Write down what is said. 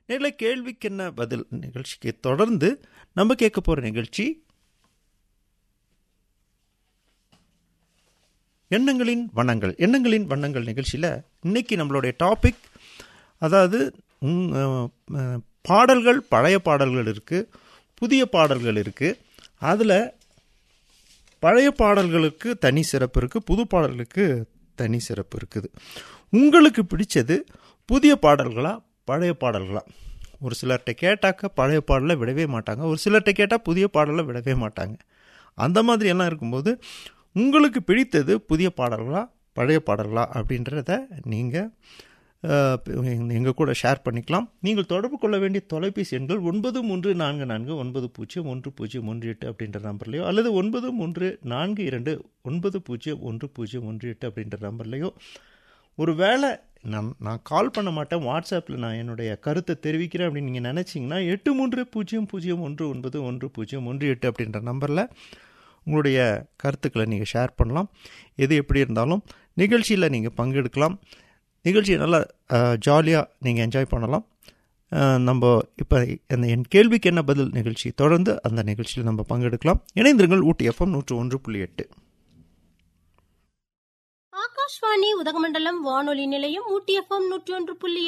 நேரில் கேள்விக்கு என்ன பதில் நிகழ்ச்சிக்கு தொடர்ந்து நம்ம கேட்க போகிற நிகழ்ச்சி எண்ணங்களின் வண்ணங்கள் எண்ணங்களின் வண்ணங்கள் நிகழ்ச்சியில் இன்னைக்கு நம்மளுடைய டாபிக் அதாவது உங், அஹ், அஹ், பாடல்கள் பழைய பாடல்கள் இருக்குது புதிய பாடல்கள் இருக்குது அதில் பழைய பாடல்களுக்கு தனி சிறப்பு இருக்குது புது பாடல்களுக்கு தனி சிறப்பு இருக்குது உங்களுக்கு பிடிச்சது புதிய பாடல்களா பழைய பாடல்களா ஒரு சிலர்கிட்ட கேட்டாக்க பழைய பாடலை விடவே மாட்டாங்க ஒரு சிலர்கிட்ட கேட்டால் புதிய பாடலை விடவே மாட்டாங்க அந்த மாதிரி எல்லாம் இருக்கும்போது உங்களுக்கு பிடித்தது புதிய பாடல்களா பழைய பாடல்களா அப்படின்றத நீங்கள் எங்கள் கூட ஷேர் பண்ணிக்கலாம் நீங்கள் தொடர்பு கொள்ள வேண்டிய தொலைபேசி எண்கள் ஒன்பது மூன்று நான்கு நான்கு ஒன்பது பூஜ்ஜியம் ஒன்று பூஜ்ஜியம் ஒன்று எட்டு அப்படின்ற நம்பர்லையோ அல்லது ஒன்பது மூன்று நான்கு இரண்டு ஒன்பது பூஜ்ஜியம் ஒன்று பூஜ்ஜியம் ஒன்று எட்டு அப்படின்ற நம்பர்லையோ ஒரு வேளை நான் நான் கால் பண்ண மாட்டேன் வாட்ஸ்அப்பில் நான் என்னுடைய கருத்தை தெரிவிக்கிறேன் அப்படின்னு நீங்கள் நினச்சிங்கன்னா எட்டு மூன்று பூஜ்ஜியம் பூஜ்ஜியம் ஒன்று ஒன்பது ஒன்று பூஜ்ஜியம் ஒன்று எட்டு அப்படின்ற நம்பரில் உங்களுடைய கருத்துக்களை நீங்கள் ஷேர் பண்ணலாம் எது எப்படி இருந்தாலும் நிகழ்ச்சியில் நீங்கள் பங்கெடுக்கலாம் நிகழ்ச்சியை நல்லா ஜாலியாக நீங்கள் என்ஜாய் பண்ணலாம் அஹ், நம்ம இப்போ அந்த என் கேள்விக்கு என்ன பதில் நிகழ்ச்சி தொடர்ந்து அந்த நிகழ்ச்சியில் நம்ம பங்கெடுக்கலாம் இணைந்திருங்கள் ஊட்டி எஃப்எம் நூற்று ஒன்று புள்ளி எட்டு ஆகாஷ்வாணி உதகமண்டலம் வானொலி நிலையம் ஊட்டி எஃப்எம் நூற்றி ஒன்று புள்ளி